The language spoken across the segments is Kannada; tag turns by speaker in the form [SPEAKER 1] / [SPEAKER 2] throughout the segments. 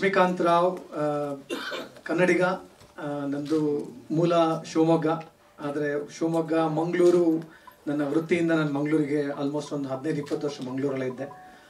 [SPEAKER 1] ಲಕ್ಷ್ಮೀಕಾಂತ್ ರಾವ್ ಆ, ಕನ್ನಡಿಗ ಆ, ನಂದು ಮೂಲ ಶಿವಮೊಗ್ಗ ಆದರೆ ಶಿವಮೊಗ್ಗ ಮಂಗಳೂರು ನನ್ನ ವೃತ್ತಿಯಿಂದ ನಾನು ಮಂಗಳೂರಿಗೆ ಆಲ್ಮೋಸ್ಟ್ ಒಂದು ಹದಿನೈದು ಇಪ್ಪತ್ತು ವರ್ಷ ಮಂಗಳೂರಲ್ಲೇ ಇದ್ದೆ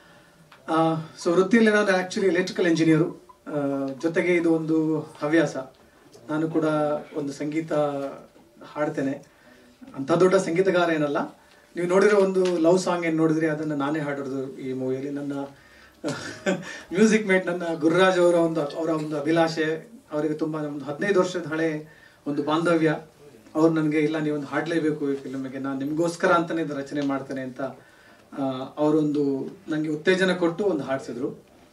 [SPEAKER 1] ಸೊ ವೃತ್ತಿಯಲ್ಲಿ ನಾನು ಆ್ಯಕ್ಚುಲಿ ಎಲೆಕ್ಟ್ರಿಕಲ್ ಇಂಜಿನಿಯರು ಜೊತೆಗೆ ಇದು ಒಂದು ಹವ್ಯಾಸ ನಾನು ಕೂಡ ಒಂದು ಸಂಗೀತ ಹಾಡ್ತೇನೆ ಅಂಥ ದೊಡ್ಡ ಸಂಗೀತಗಾರ ಏನಲ್ಲ ನೀವು ನೋಡಿರೋ ಒಂದು ಲವ್ ಸಾಂಗ್ ಏನು ನೋಡಿದ್ರಿ ಅದನ್ನು ನಾನೇ ಹಾಡಿರೋದು ಈ ಮೂವಿಯಲ್ಲಿ ನನ್ನ ಮ್ಯೂಸಿಕ್ ಮೇಟ್ ನನ್ನ ಗುರುರಾಜ್ ಅವರ ಒಂದು ಅವರ ಒಂದು ಅಭಿಲಾಷೆ ಅವರಿಗೆ ತುಂಬ ಒಂದು ಹದಿನೈದು ವರ್ಷದ ಹಳೆ ಒಂದು ಬಾಂಧವ್ಯ ಅವ್ರು ನನಗೆ ಇಲ್ಲ ನೀವೊಂದು ಹಾಡಲೇಬೇಕು ಈ ಫಿಲ್ಮಿಗೆ ನಾನು ನಿಮಗೋಸ್ಕರ ಅಂತಲೇ ಇದು ರಚನೆ ಮಾಡ್ತೇನೆ ಅಂತ ಆ, ಅವರೊಂದು ನನಗೆ ಉತ್ತೇಜನ ಕೊಟ್ಟು ಒಂದು ಹಾಡಿಸಿದ್ರು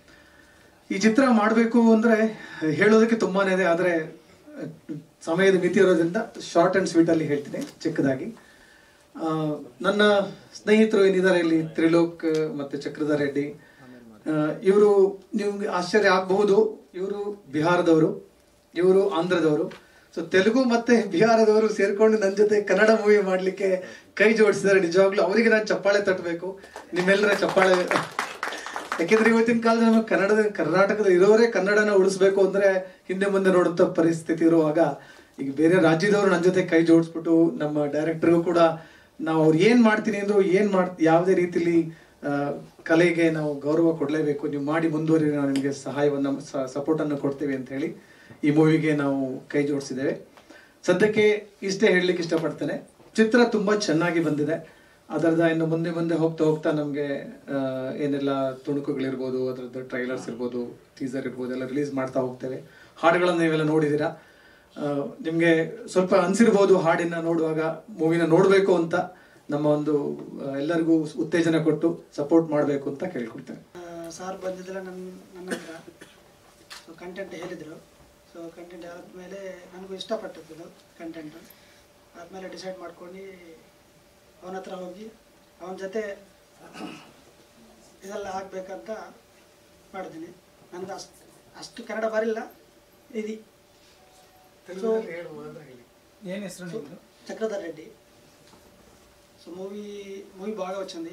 [SPEAKER 1] ಈ ಚಿತ್ರ ಮಾಡಬೇಕು ಅಂದರೆ ಹೇಳೋದಕ್ಕೆ ತುಂಬಾನೇ ಇದೆ ಆದರೆ ಸಮಯದ ಮಿತಿ ಇರೋದ್ರಿಂದ ಶಾರ್ಟ್ ಆ್ಯಂಡ್ ಸ್ವೀಟಲ್ಲಿ ಹೇಳ್ತೀನಿ ಚಿಕ್ಕದಾಗಿ ಆ, ನನ್ನ ಸ್ನೇಹಿತರು ಏನಿದ್ದಾರೆ ಇಲ್ಲಿ ತ್ರಿಲೋಕ್ ಮತ್ತು ಚಕ್ರಧರ್ ರೆಡ್ಡಿ ಇವರು ನಿಮ್ಗೆ ಆಶ್ಚರ್ಯ ಆಗಬಹುದು ಇವರು ಬಿಹಾರದವರು ಇವರು ಆಂಧ್ರದವರು ಸೊ ತೆಲುಗು ಮತ್ತೆ ಬಿಹಾರದವರು ಸೇರ್ಕೊಂಡು ನನ್ನ ಜೊತೆ ಕನ್ನಡ ಮೂವಿ ಮಾಡಲಿಕ್ಕೆ ಕೈ ಜೋಡಿಸಿದ್ದಾರೆ ನಿಜವಾಗ್ಲೂ ಅವರಿಗೆ ನಾನು ಚಪ್ಪಾಳೆ ತಟ್ಟಬೇಕು ನಿಮ್ಮೆಲ್ಲರ ಚಪ್ಪಾಳೆ ಯಾಕೆಂದ್ರೆ ಇವತ್ತಿನ ಕಾಲದಲ್ಲಿ ನಮಗೆ ಕನ್ನಡದ ಕರ್ನಾಟಕದಲ್ಲಿ ಇರೋರೇ ಕನ್ನಡನ ಉಳಿಸ್ಬೇಕು ಅಂದ್ರೆ ಹಿಂದೆ ಮುಂದೆ ನೋಡುವಂತ ಪರಿಸ್ಥಿತಿ ಇರುವಾಗ ಈಗ ಬೇರೆ ರಾಜ್ಯದವರು ನನ್ನ ಜೊತೆ ಕೈ ಜೋಡಿಸ್ಬಿಟ್ಟು ನಮ್ಮ ಡೈರೆಕ್ಟರ್ಗೂ ಕೂಡ ನಾವು ಅವ್ರು ಏನ್ ಮಾಡ್ತೀನಿ ಅಂದ್ರು ಏನ್ ಮಾಡ್ ಯಾವುದೇ ರೀತಿಲಿ ಆ, ಕಲೆಗೆ ನಾವು ಗೌರವ ಕೊಡಲೇಬೇಕು ನೀವು ಮಾಡಿ ಮುಂದುವರಿ ನಾವು ನಿಮಗೆ ಸಹಾಯವನ್ನ ಸಪೋರ್ಟ್ ಅನ್ನು ಕೊಡ್ತೀವಿ ಅಂತ ಹೇಳಿ ಈ ಮೂವಿಗೆ ನಾವು ಕೈ ಜೋಡಿಸಿದ್ದೇವೆ ಸದ್ಯಕ್ಕೆ ಇಷ್ಟೇ ಹೇಳಲಿಕ್ಕೆ ಇಷ್ಟಪಡ್ತೇನೆ ಚಿತ್ರ ತುಂಬಾ ಚೆನ್ನಾಗಿ ಬಂದಿದೆ ಅದರದ ಇನ್ನು ಮುಂದೆ ಮುಂದೆ ಹೋಗ್ತಾ ಹೋಗ್ತಾ ನಮಗೆ ಏನೆಲ್ಲ ತುಣುಕುಗಳಿರ್ಬೋದು ಅದರದ್ದು ಟ್ರೈಲರ್ಸ್ ಇರ್ಬೋದು ಟೀಸರ್ ಇರ್ಬೋದು ಎಲ್ಲ ರಿಲೀಸ್ ಮಾಡ್ತಾ ಹೋಗ್ತೇವೆ ಹಾಡುಗಳನ್ನು ನೀವೆಲ್ಲ ನೋಡಿದ್ದೀರಾ ನಿಮಗೆ ಸ್ವಲ್ಪ ಅನ್ಸಿರ್ಬೋದು ಹಾಡಿನ ನೋಡುವಾಗ ಮೂವಿನ ನೋಡಬೇಕು ಅಂತ ನಮ್ಮ ಒಂದು ಆ, ಎಲ್ಲರಿಗೂ ಉತ್ತೇಜನ ಕೊಟ್ಟು ಸಪೋರ್ಟ್ ಮಾಡಬೇಕು ಅಂತ ಕೇಳ್ಕೊಳ್ತೇನೆ
[SPEAKER 2] ಸಾರ್ ಬಂದಿದ್ದಿಲ್ಲ ನನ್ನ ನನ್ನ ಹತ್ರ ಸೊ ಕಂಟೆಂಟ್ ಹೇಳಿದರು ಸೊ ಕಂಟೆಂಟ್ ಆದಮೇಲೆ ನನಗೂ ಇಷ್ಟಪಟ್ಟಿದ್ದು ಕಂಟೆಂಟ್ ಆದಮೇಲೆ ಡಿಸೈಡ್ ಮಾಡ್ಕೊಂಡು ಅವನ ಹತ್ರ ಹೋಗಿ ಅವನ ಜೊತೆ ಇದೆಲ್ಲ ಆಗಬೇಕಂತ ಮಾಡಿದ್ದೀನಿ ನನಗೆ ಅಷ್ಟು ಅಷ್ಟು ಕನ್ನಡ ಬರಿಲ್ಲ ಇದು ಸೊ
[SPEAKER 1] ఏం ಹೆಸರು
[SPEAKER 2] Chakradhar Reddy so movie movie బాగా వచ్చింది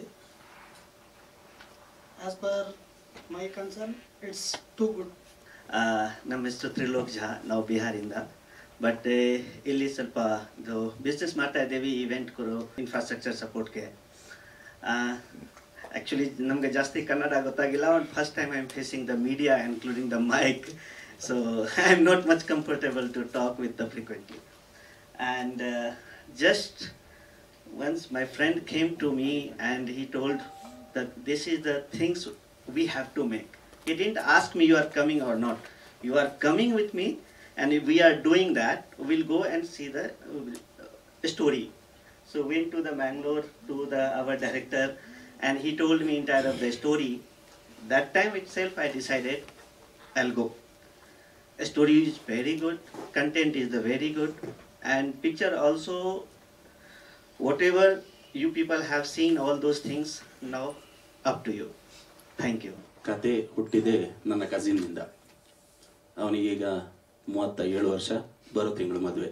[SPEAKER 2] as per my concern it's too good
[SPEAKER 3] ಆ, ನಮ್ಮ ಹೆಸರು ತ್ರಿಲೋಕ್ ಝಾ ನಾವು ಬಿಹಾರಿಂದ ಬಟ್ ಇಲ್ಲಿ ಸ್ವಲ್ಪ ಇದು ಬಿಸ್ನೆಸ್ ಮಾಡ್ತಾ ಇದ್ದೇವೆ ಇವೆಂಟ್ ಕೊರು ಇನ್ಫ್ರಾಸ್ಟ್ರಕ್ಚರ್ ಸಪೋರ್ಟ್ಗೆ ಆ್ಯಕ್ಚುಲಿ ನಮಗೆ ಜಾಸ್ತಿ ಕನ್ನಡ ಗೊತ್ತಾಗಿಲ್ಲ ಒಂದು first time I am facing the media including the mic so I am not much comfortable to talk with the frequently and just once my friend came to me and he told that this is the things we have to make. He didn't ask me you are coming or not. You are coming with me and if we are doing that, we'll go and see the uh, story. So went to the Bangalore to the our director and he told me entire of the story. That time itself I decided I'll go. The story is very good, content is the very good and picture also whatever you people have seen all those things now up to you thank you
[SPEAKER 4] ಕತೆ ಹುಟ್ಟಿದೆ ನನ್ನ ಕಸಿನ್ನಿಂದ ಅವನಿಗೀಗ ಮೂವತ್ತ ಏಳು ವರ್ಷ ಬರೋ ತಿಂಗಳು ಮದುವೆ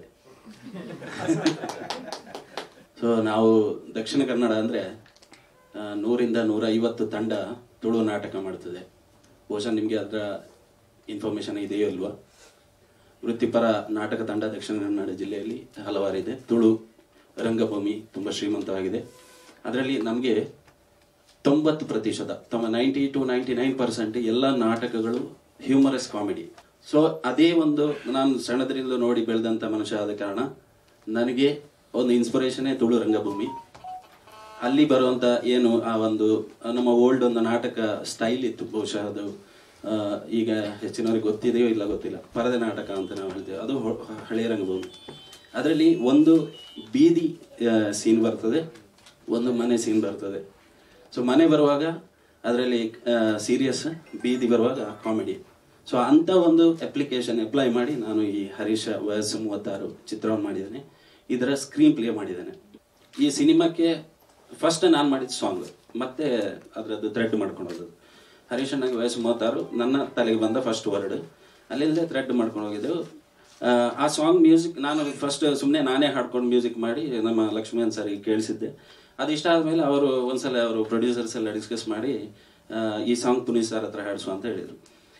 [SPEAKER 4] ಸೊ ನಾವು ದಕ್ಷಿಣ ಕನ್ನಡ ಅಂದರೆ ನೂರಿಂದ ನೂರ ಐವತ್ತು ತಂಡ ತುಳು ನಾಟಕ ಮಾಡ್ತದೆ ಬಹುಶಃ ನಿಮಗೆ ಅದರ ಇನ್ಫಾರ್ಮೇಷನ್ ಇದೆಯೋ ಇಲ್ವಾ ವೃತ್ತಿಪರ ನಾಟಕ ತಂಡ ದಕ್ಷಿಣ ಕನ್ನಡ ಜಿಲ್ಲೆಯಲ್ಲಿ ಹಲವಾರಿದೆ ತುಳು ರಂಗಭೂಮಿ ತುಂಬ ಶ್ರೀಮಂತವಾಗಿದೆ ಅದರಲ್ಲಿ ನಮಗೆ ತೊಂಬತ್ತು ಪ್ರತಿಶತ ತಮ್ಮ ninety to ninety nine percent ಎಲ್ಲ ನಾಟಕಗಳು ಹ್ಯೂಮರಸ್ ಕಾಮಿಡಿ ಸೊ ಅದೇ ಒಂದು ನಾನು ಸಣ್ಣದರಿಂದ ನೋಡಿ ಬೆಳೆದಂಥ ಮನುಷ್ಯ ಆದ ಕಾರಣ ನನಗೆ ಒಂದು ಇನ್ಸ್ಪಿರೇಷನೇ ತುಳು ರಂಗಭೂಮಿ ಅಲ್ಲಿ ಬರುವಂತ ಏನು ಆ ಒಂದು ನಮ್ಮ ಓಲ್ಡ್ ಒಂದು ನಾಟಕ ಸ್ಟೈಲ್ ಇತ್ತು ಬಹುಶಃ ಅದು ಆ, ಈಗ ಹೆಚ್ಚಿನವರಿಗೆ ಗೊತ್ತಿದೆಯೋ ಇಲ್ಲ ಗೊತ್ತಿಲ್ಲ ಪರದೆ ನಾಟಕ ಅಂತ ನಾವು ಹೇಳ್ತೇವೆ ಅದು ಹೊ- ಹಳೆಯ ರಂಗಭೂಮಿ ಅದರಲ್ಲಿ ಒಂದು ಬೀದಿ ಸೀನ್ ಬರ್ತದೆ ಒಂದು ಮನೆ ಸೀನ್ ಬರ್ತದೆ ಸೊ ಮನೆ ಬರುವಾಗ ಅದರಲ್ಲಿ ಸೀರಿಯಸ್ ಬೀದಿ ಬರುವಾಗ ಕಾಮಿಡಿ ಸೊ ಅಂಥ ಒಂದು ಅಪ್ಲಿಕೇಶನ್ ಅಪ್ಲೈ ಮಾಡಿ ನಾನು ಈ ಹರೀಶ ವಯಸ್ಸು ಮೂವತ್ತಾರು ಚಿತ್ರವನ್ನು ಮಾಡಿದ್ದೇನೆ ಇದರ ಸ್ಕ್ರೀನ್ ಪ್ಲೇ ಮಾಡಿದ್ದೇನೆ ಈ ಸಿನಿಮಾಕ್ಕೆ ಫಸ್ಟ್ ನಾನು ಮಾಡಿದ ಸಾಂಗ್ ಮತ್ತೆ ಅದರದ್ದು ಥ್ರೆಡ್ ಮಾಡ್ಕೊಂಡು ಹೋದದ್ದು ಹರೀಶ್ ಅಣ್ಣಗೆ ವಯಸ್ಸು ಮೂವತ್ತಾರು ನನ್ನ ತಲೆಗೆ ಬಂದ ಫಸ್ಟ್ ವರ್ಡ್ ಅಲ್ಲಿಂದ ಥ್ರೆಡ್ ಮಾಡ್ಕೊಂಡು ಹೋಗಿದ್ದೆವು ಆ, ಆ ಸಾಂಗ್ ಮ್ಯೂಸಿಕ್ ನಾನು ಫಸ್ಟ್ ಸುಮ್ಮನೆ ನಾನೇ ಹಾಡ್ಕೊಂಡು ಮ್ಯೂಸಿಕ್ ಮಾಡಿ ನಮ್ಮ ಲಕ್ಷ್ಮೀನ್ ಸರಿಗೆ ಕೇಳಿಸಿದ್ದೆ ಅದು ಇಷ್ಟ ಆದಮೇಲೆ ಅವರು ಒಂದ್ಸಲ ಅವರು ಪ್ರೊಡ್ಯೂಸರ್ಸ್ ಎಲ್ಲ ಡಿಸ್ಕಸ್ ಮಾಡಿ ಆ, ಈ ಸಾಂಗ್ ಪುನೀತ್ ಸರ್ ಹತ್ರ ಹಾಡಿಸು ಅಂತ ಹೇಳಿದರು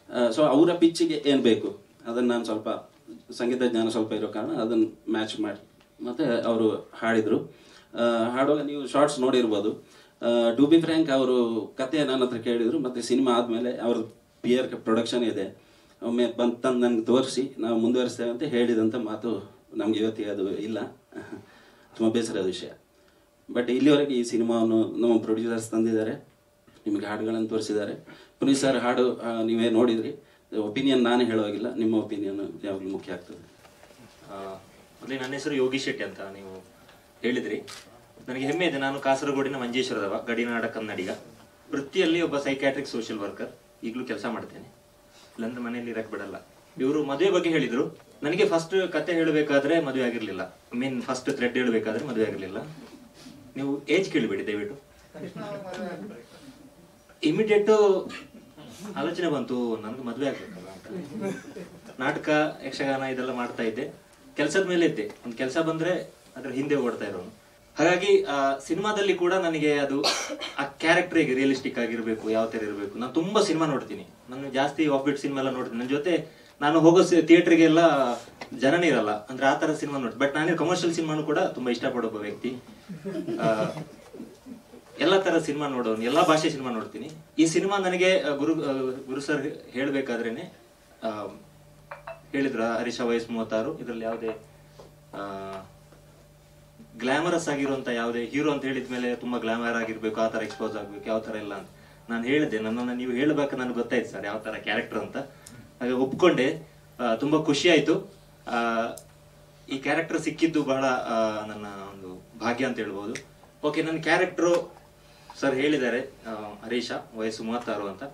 [SPEAKER 4] ಸೊ ಅವರ ಪಿಚ್ಚಿಗೆ ಏನು ಬೇಕು ಅದನ್ನು ನಾನು ಸ್ವಲ್ಪ ಸಂಗೀತ ಜ್ಞಾನ ಸ್ವಲ್ಪ ಇರೋ ಕಾರಣ ಅದನ್ನು ಮ್ಯಾಚ್ ಮಾಡಿ ಮತ್ತೆ ಅವರು ಹಾಡಿದರು ಹಾಡುವಾಗ ನೀವು ಶಾರ್ಟ್ಸ್ ನೋಡಿರ್ಬೋದು ಟು ಬಿ ಫ್ರ್ಯಾಂಕ್ ಅವರು ಕತೆ ನನ್ನ ಹತ್ರ ಕೇಳಿದರು ಮತ್ತು ಸಿನಿಮಾ ಆದಮೇಲೆ ಅವ್ರದ್ದು ಪಿಯರ್ ಪ್ರೊಡಕ್ಷನ್ ಇದೆ ಒಮ್ಮೆ ಬಂದು ತಂದು ನನಗೆ ತೋರಿಸಿ ನಾವು ಮುಂದುವರಿಸ್ತೇವೆ ಅಂತ ಹೇಳಿದಂಥ ಮಾತು ನಮ್ಗೆ ಇವತ್ತಿಗೆ ಅದು ಇಲ್ಲ ತುಂಬ ಬೇಸರದ ವಿಷಯ ಬಟ್ ಇಲ್ಲಿವರೆಗೆ ಈ ಸಿನಿಮಾವನ್ನು ನಮ್ಮ ಪ್ರೊಡ್ಯೂಸರ್ಸ್ ತಂದಿದ್ದಾರೆ ನಿಮಗೆ ಹಾಡುಗಳನ್ನು ತೋರಿಸಿದ್ದಾರೆ ಪುನೀತ್ ಸರ್ ಹಾಡು ಆ, ನೀವೇ ನೋಡಿದ್ರಿ ಒಪಿನಿಯನ್ ನಾನೇ ಹೇಳುವಾಗಿಲ್ಲ ನಿಮ್ಮ ಒಪಿನಿಯನ್ ಯಾವಾಗಲೂ ಮುಖ್ಯ ಆಗ್ತದೆ
[SPEAKER 5] ಮೊದಲೇ ನನ್ನ ಹೆಸರು ಯೋಗಿ ಶೆಟ್ಟಿ ಅಂತ ನೀವು ಹೇಳಿದ್ರಿ ನನಗೆ ಹೆಮ್ಮೆ ಇದೆ ನಾನು ಕಾಸರಗೋಡಿನ ಮಂಜೇಶ್ವರದವ ಗಡಿನಾಡ ಕನ್ನಡಿಗ ವೃತ್ತಿಯಲ್ಲಿ ಒಬ್ಬ ಸೈಕ್ಯಾಟ್ರಿಕ್ ಸೋಷಿಯಲ್ ವರ್ಕರ್ ಈಗಲೂ ಕೆಲಸ ಮಾಡ್ತೇನೆ ಇಲ್ಲಾಂದ್ರೆ ಮನೆಯಲ್ಲಿ ಇರಕ್ ಬಿಡಲ್ಲ ಇವರು ಮದುವೆ ಬಗ್ಗೆ ಹೇಳಿದ್ರು ನನಗೆ ಫಸ್ಟ್ ಕತೆ ಹೇಳಬೇಕಾದ್ರೆ ಮದುವೆ ಆಗಿರ್ಲಿಲ್ಲ ಮೀನ್ ಫಸ್ಟ್ ಥ್ರೆಡ್ ಹೇಳಬೇಕಾದ್ರೆ ಮದುವೆ ಆಗಿರ್ಲಿಲ್ಲ ನೀವು ಏಜ್ ಕೇಳಬೇಡಿ ದಯವಿಟ್ಟು ಇಮಿಡಿಯೇಟ್ ಆಲೋಚನೆ ಬಂತು ನನಗೆ ಮದುವೆ ಆಗ್ಬೇಕಲ್ಲ ಅಂತ ನಾಟಕ ಯಕ್ಷಗಾನ ಇದೆಲ್ಲ ಮಾಡ್ತಾ ಇದ್ದೆ ಕೆಲಸದ ಮೇಲೆ ಇದ್ದೆ ಒಂದು ಕೆಲಸ ಬಂದ್ರೆ ಅದ್ರ ಹಿಂದೆ ಓಡ್ತಾ ಇರೋನು ಹಾಗಾಗಿ ಆ ಸಿನಿಮಾದಲ್ಲಿ ಕೂಡ ನನಗೆ ಅದು ಆ ಕ್ಯಾರೆಕ್ಟರ್ ಹೇಗೆ ರಿಯಲಿಸ್ಟಿಕ್ ಆಗಿರ್ಬೇಕು ಯಾವ ತರ ಇರಬೇಕು ನಾನು ತುಂಬಾ ಸಿನಿಮಾ ನೋಡ್ತೀನಿ ನಾನು ಜಾಸ್ತಿ ಆಫ್ ಬಿಟ್ ಸಿನಿಮಾ ಎಲ್ಲ ನೋಡ್ತೀನಿ ನನ್ನ ಜೊತೆ ನಾನು ಹೋಗೋ ಥಿಯೇಟರ್ಗೆಲ್ಲ ಜನನೇ ಇರಲ್ಲ ಅಂದ್ರೆ ಆ ತರ ಸಿನಿಮಾ ನೋಡಿ ಬಟ್ ನಾನು ಕಮರ್ಷಿಯಲ್ ಸಿನಿಮಾನು ಕೂಡ ತುಂಬಾ ಇಷ್ಟಪಡೋ ಒಬ್ಬ ವ್ಯಕ್ತಿ ಆ, ಎಲ್ಲಾ ತರ ಸಿನಿಮಾ ನೋಡೋನು ಎಲ್ಲಾ ಭಾಷೆ ಸಿನಿಮಾ ನೋಡ್ತೀನಿ ಈ ಸಿನಿಮಾ ನನಗೆ ಆ, ಗುರು ಆ, ಗುರು ಸರ್ ಹೇಳ್ಬೇಕಾದ್ರೇನೆ ಆ, ಹೇಳಿದ್ರ ಹರೀಶ ವಯಸ್ಸು ಮೂವತ್ತಾರು ಇದ್ರಲ್ಲಿ ಯಾವುದೇ ಗ್ಲಾಮರಸ್ ಆಗಿರುವಂತ ಯಾವುದೇ ಹೀರೋ ಅಂತ ಹೇಳಿದ ಮೇಲೆ ತುಂಬಾ ಗ್ಲಾಮರ್ ಆಗಿರ್ಬೇಕು ಆ ತರ ಎಕ್ಸ್ಪೋಸ್ ಆಗ್ಬೇಕು ಯಾವ ತರ ಇಲ್ಲ ಅಂತ ನಾನು ಹೇಳಿದೆ ನನ್ನನ್ನ ನೀವು ಹೇಳ್ಬೇಕು ನನಗೆ ಗೊತ್ತಾಯ್ತು ಸರ್ ಯಾವ ತರ ಕ್ಯಾರೆಕ್ಟರ್ ಅಂತ ಹಾಗೆ ಒಪ್ಕೊಂಡೆ ಆ, ತುಂಬಾ ಖುಷಿ ಆಯ್ತು ಆ, ಈ ಕ್ಯಾರೆಕ್ಟರ್ ಸಿಕ್ಕಿದ್ದು ಬಹಳ ಆ, ನನ್ನ ಒಂದು ಭಾಗ್ಯ ಅಂತ ಹೇಳ್ಬೋದು ಓಕೆ ನನ್ನ ಕ್ಯಾರೆಕ್ಟರ್ ಸರ್ ಹೇಳಿದ್ದಾರೆ ಆ, ಹರೀಶ ವಯಸ್ಸು ಮೂವತ್ತಾರು ಅಂತ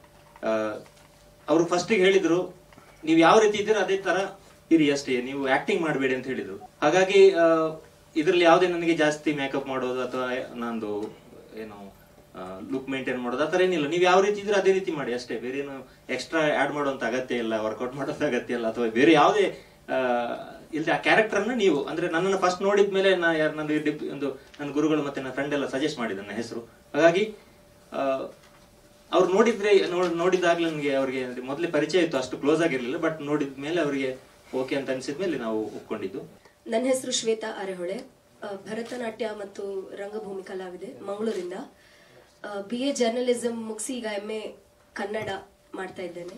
[SPEAKER 5] ಅವರು ಫಸ್ಟಿಗೆ ಹೇಳಿದ್ರು ನೀವು ಯಾವ ರೀತಿ ಇದ್ದೀರಾ ಅದೇ ತರ ಇರಿ ಅಷ್ಟೇ ನೀವು ಆಕ್ಟಿಂಗ್ ಮಾಡಬೇಡಿ ಅಂತ ಹೇಳಿದ್ರು ಹಾಗಾಗಿ ಇದರಲ್ಲಿ ಯಾವುದೇ ನನಗೆ ಜಾಸ್ತಿ ಮೇಕಪ್ ಮಾಡೋದು ಅಥವಾ ನಂದು ಏನು ಲುಕ್ ಮೇಂಟೈನ್ ಮಾಡೋದು ಆ ಥರ ಏನಿಲ್ಲ ನೀವು ಯಾವ ರೀತಿ ಇದ್ರೆ ಅದೇ ರೀತಿ ಮಾಡಿ ಅಷ್ಟೇ ಬೇರೆ ಏನು ಎಕ್ಸ್ಟ್ರಾ ಆಡ್ ಮಾಡುವಂತ ಅಗತ್ಯ ಇಲ್ಲ ವರ್ಕೌಟ್ ಮಾಡೋದು ಅಗತ್ಯ ಇಲ್ಲ ಅಥವಾ ಬೇರೆ ಯಾವುದೇ ಇಲ್ಲ ಆ ಕ್ಯಾರೆಕ್ಟರ್ ಅನ್ನ ನೀವು ಅಂದ್ರೆ ನನ್ನನ್ನು ಫಸ್ಟ್ ನೋಡಿದ್ಮೇಲೆ ನಾ ಯಾರು ನನಗೆ ಡಿಪ್ ಒಂದು ನನ್ನ ಗುರುಗಳು ಮತ್ತೆ ನನ್ನ ಫ್ರೆಂಡ್ ಎಲ್ಲ ಸಜೆಸ್ಟ್ ಮಾಡಿದ ನನ್ನ ಹೆಸರು ಹಾಗಾಗಿ ಆ, ಅವ್ರು ನೋಡಿದ್ರೆ ನೋಡ್- ನೋಡಿದಾಗ್ಲೇ ನನಗೆ ಅವ್ರಿಗೆ ಮೊದಲೇ ಪರಿಚಯ ಇತ್ತು ಅಷ್ಟು ಕ್ಲೋಸ್ ಆಗಿರ್ಲಿಲ್ಲ ಬಟ್ ನೋಡಿದ ಮೇಲೆ ಅವರಿಗೆ ಓಕೆ ಅಂತ ಅನ್ಸಿದ್ಮೇಲೆ ನಾವು ಒಪ್ಕೊಂಡಿದ್ದು
[SPEAKER 6] ನನ್ನ ಹೆಸರು ಶ್ವೇತಾ ಅರೆಹೊಳೆ ಆ, ಭರತನಾಟ್ಯ ಮತ್ತು ರಂಗಭೂಮಿ ಕಲಾವಿದೆ ಮಂಗಳೂರಿಂದ ಬಿ ಎ ಜರ್ನಲಿಸಂ ಮುಗಿಸಿ ಈಗ ಎಮ್ ಎ ಕನ್ನಡ ಮಾಡ್ತಾ ಇದ್ದೇನೆ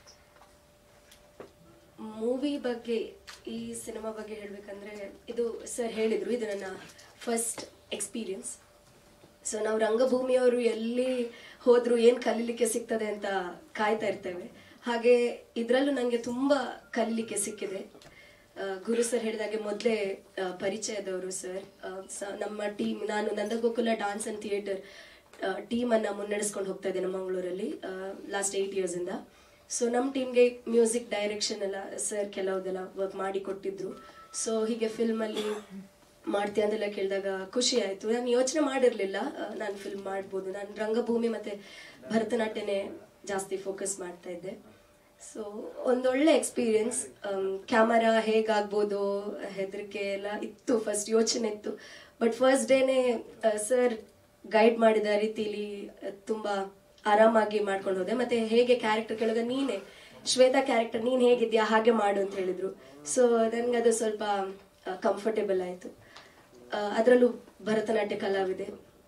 [SPEAKER 6] ಮೂವಿ ಬಗ್ಗೆ ಈ ಸಿನಿಮಾ ಬಗ್ಗೆ ಹೇಳ್ಬೇಕಂದ್ರೆ ಇದು ಸರ್ ಹೇಳಿದ್ರು ಇದು ನನ್ನ ಫಸ್ಟ್ ಎಕ್ಸ್ಪೀರಿಯನ್ಸ್ ಸೊ ನಾವು ರಂಗಭೂಮಿಯವರು ಎಲ್ಲಿ ಹೋದ್ರು ಏನ್ ಕಲೀಲಿಕ್ಕೆ ಸಿಗ್ತದೆ ಅಂತ ಕಾಯ್ತಾ ಇರ್ತೇವೆ ಹಾಗೆ ಇದರಲ್ಲೂ ನನಗೆ ತುಂಬಾ ಕಲೀಲಿಕ್ಕೆ ಸಿಕ್ಕಿದೆ ಆ, ಗುರು ಸರ್ ಹೇಳಿದಾಗೆ ಮೊದಲೇ ಪರಿಚಯದವರು ಸರ್ ಆ, ಸ- ನಮ್ಮ ಟೀಮ್ ನಾನು Nandagokula dance and theatre team ಅನ್ನ ಮುನ್ನಡೆಸ್ಕೊಂಡು ಹೋಗ್ತಾ ಇದ್ದೇನೆ ಮಂಗಳೂರಲ್ಲಿ ಲಾಸ್ಟ್ ಏಟ್ ಇಯರ್ಸ್ ಇಂದ ಸೊ ನಮ್ಮ ಟೀಮ್ಗೆ ಮ್ಯೂಸಿಕ್ ಡೈರೆಕ್ಷನ್ ಎಲ್ಲ ಸರ್ ಕೆಲವುದೆಲ್ಲ ವರ್ಕ್ ಮಾಡಿ ಕೊಟ್ಟಿದ್ರು ಸೊ ಹೀಗೆ ಫಿಲ್ಮ್ ಅಲ್ಲಿ ಮಾಡ್ತೀಯ ಅಂತೆಲ್ಲ ಕೇಳಿದಾಗ ಖುಷಿ ಆಯ್ತು ನಾನು ಯೋಚನೆ ಮಾಡಿರ್ಲಿಲ್ಲ ನಾನು ಫಿಲ್ಮ್ ಮಾಡ್ಬೋದು ನಾನು ರಂಗಭೂಮಿ ಮತ್ತೆ ಭರತನಾಟ್ಯನೇ ಜಾಸ್ತಿ ಫೋಕಸ್ ಮಾಡ್ತಾ ಇದ್ದೆ ಸೊ ಒಂದೊಳ್ಳೆ ಎಕ್ಸ್ಪೀರಿಯನ್ಸ್ ಕ್ಯಾಮರಾ ಹೇಗಾಗ್ಬೋದು ಹೆದರಿಕೆ ಎಲ್ಲ ಇತ್ತು ಫಸ್ಟ್ ಯೋಚನೆ ಇತ್ತು ಬಟ್ ಫಸ್ಟ್ ಡೇನೆ ಸರ್ ಗೈಡ್ ಮಾಡಿದ ರೀತಿಲಿ ಅಹ್, ತುಂಬಾ ಆರಾಮಾಗಿ ಮಾಡ್ಕೊಂಡು ಹೋದೆ ಮತ್ತೆ ಹೇಗೆ ಕ್ಯಾರೆಕ್ಟರ್ ಕೇಳಿದಾಗ ನೀನೆ ಶ್ವೇತಾ ಕ್ಯಾರೆಕ್ಟರ್ ನೀನ್ ಹೇಗಿದ್ಯಾ ಹಾಗೆ ಮಾಡು ಅಂತ ಹೇಳಿದ್ರು ಸೊ ನನ್ಗದು ಸ್ವಲ್ಪ ಕಂಫರ್ಟೇಬಲ್ ಆಯ್ತು ಅದರಲ್ಲೂ ಭರತನಾಟ್ಯ ಕಲಾವಿದೆ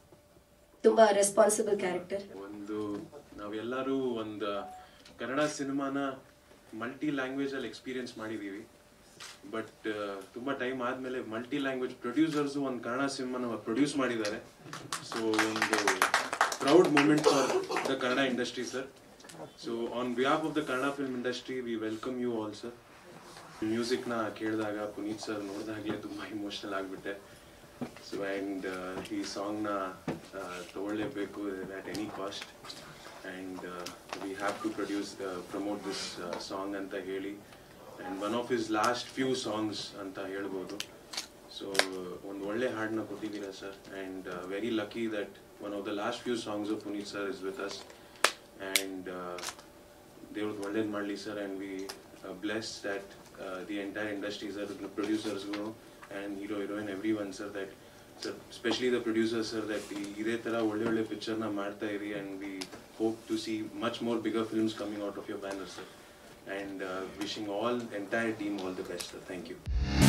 [SPEAKER 6] ತುಂಬಾ ರೆಸ್ಪಾನ್ಸಿಬಲ್ ಕ್ಯಾರೆಕ್ಟರ್
[SPEAKER 7] ಒಂದು ನಾವೆಲ್ಲರೂ ಒಂದು ಕನ್ನಡ ಸಿನಿಮಾನ ಮಲ್ಟಿ ಲ್ಯಾಂಗ್ವೇಜ್ ಅಲ್ಲಿ ಎಕ್ಸ್ಪೀರಿಯನ್ಸ್ ಮಾಡಿದೀವಿ ಬಟ್ ತುಂಬಾ ಟೈಮ್ ಆದ್ಮೇಲೆ ಮಲ್ಟಿ ಲ್ಯಾಂಗ್ವೇಜ್ ಪ್ರೊಡ್ಯೂಸರ್ಸ್ ಒಂದು ಕನ್ನಡ ಸಿನಿಮಾನ ಪ್ರೊಡ್ಯೂಸ್ ಮಾಡಿದ್ದಾರೆ ಸೊ ಒಂದು proud moment for the Kannada industry sir so on behalf of the Kannada film industry we welcome you all sir ಮ್ಯೂಸಿಕ್ನ ಕೇಳಿದಾಗ ಪುನೀತ್ ಸರ್ ನೋಡಿದಾಗಲೇ ತುಂಬ ಇಮೋಷನಲ್ ಆಗಿಬಿಟ್ಟೆ ಸೊ ಆ್ಯಂಡ್ ಈ ಸಾಂಗ್ನ ತಗೊಳ್ಳೇಬೇಕು at any cost and we have to produce promote this song ಅಂತ ಹೇಳಿ and one of his last few songs ಅಂತ ಹೇಳ್ಬೋದು ಸೊ ಒಂದು ಒಳ್ಳೆ ಹಾಡನ್ನ ಕೊಟ್ಟಿದ್ದೀರಾ sir and very lucky that one of the last few songs of Puneeth sir is with us and ದೇವ್ರದ್ದು ಒಳ್ಳೇದು ಮಾಡಲಿ sir and we bless that the entire industry sir ಪ್ರೊಡ್ಯೂಸರ್ಸ್ಗಳು and hero heroine every one sir that sir specially the producer sir that ಇದೇ ಥರ ಒಳ್ಳೆ ಒಳ್ಳೆ ಪಿಕ್ಚರ್ನ ಮಾಡ್ತಾ ಇರಿ and we hope to see much more bigger films coming out of your banner, sir. And uh, wishing all entire team all the best, sir. Thank you.